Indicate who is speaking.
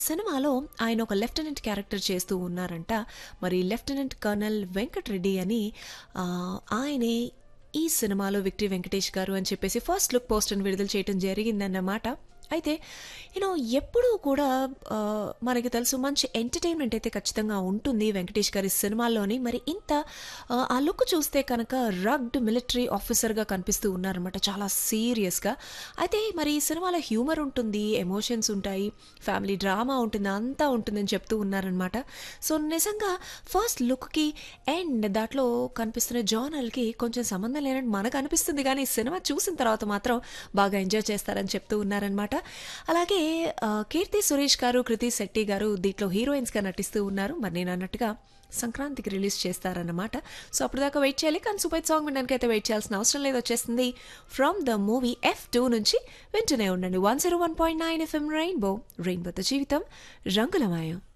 Speaker 1: సినిమాలో ఆయన ఒక లెఫ్టినెంట్ క్యారెక్టర్ చేస్తూ ఉన్నారంట మరి లెఫ్టినెంట్ కర్నల్ వెంకటరెడ్డి అని ఆ, ఆయనే ఈ సినిమాలో విక్టరీ వెంకటేష్ గారు అని చెప్పేసి ఫస్ట్ లుక్ పోస్టర్ని విడుదల చేయడం జరిగిందన్నమాట అయితే యూనో ఎప్పుడూ కూడా ఆ, మనకి తెలుసు మంచి ఎంటర్టైన్మెంట్ అయితే ఖచ్చితంగా ఉంటుంది వెంకటేష్ గారి సినిమాల్లోని మరి ఇంత ఆ, ఆ లుక్ చూస్తే కనుక రగ్డ్ మిలిటరీ ఆఫీసర్గా కనిపిస్తూ ఉన్నారనమాట చాలా సీరియస్గా అయితే మరి ఈ సినిమాలో హ్యూమర్ ఉంటుంది ఎమోషన్స్ ఉంటాయి ఫ్యామిలీ డ్రామా ఉంటుంది అంతా ఉంటుందని చెప్తూ ఉన్నారనమాట సో నిజంగా ఫస్ట్ లుక్కి అండ్ దాంట్లో కనిపిస్తున్న జోనల్కి కొంచెం సంబంధం లేనట్టు మనకు అనిపిస్తుంది కానీ ఈ సినిమా చూసిన తర్వాత మాత్రం బాగా ఎంజాయ్ చేస్తారని చెప్తూ ఉన్నారనమాట అలాగే ఆ, కీర్తి సురేష్ గారు కృతి శెట్టి గారు దీంట్లో హీరోయిన్స్గా నటిస్తూ ఉన్నారు మరి నేను అన్నట్టుగా సంక్రాంతికి రిలీజ్ చేస్తారన్నమాట సో అప్పటిదాకా వెయిట్ చేయాలి కానీ సూపర్ సాంగ్ వినడానికి అయితే వెయిట్ చేయాల్సిన అవసరం లేదు వచ్చేస్తుంది from the movie F two నుంచి వింటూనే ఉండండి one zero one point nine FM Rainbow రెయిన్బోతో జీవితం రంగులమయం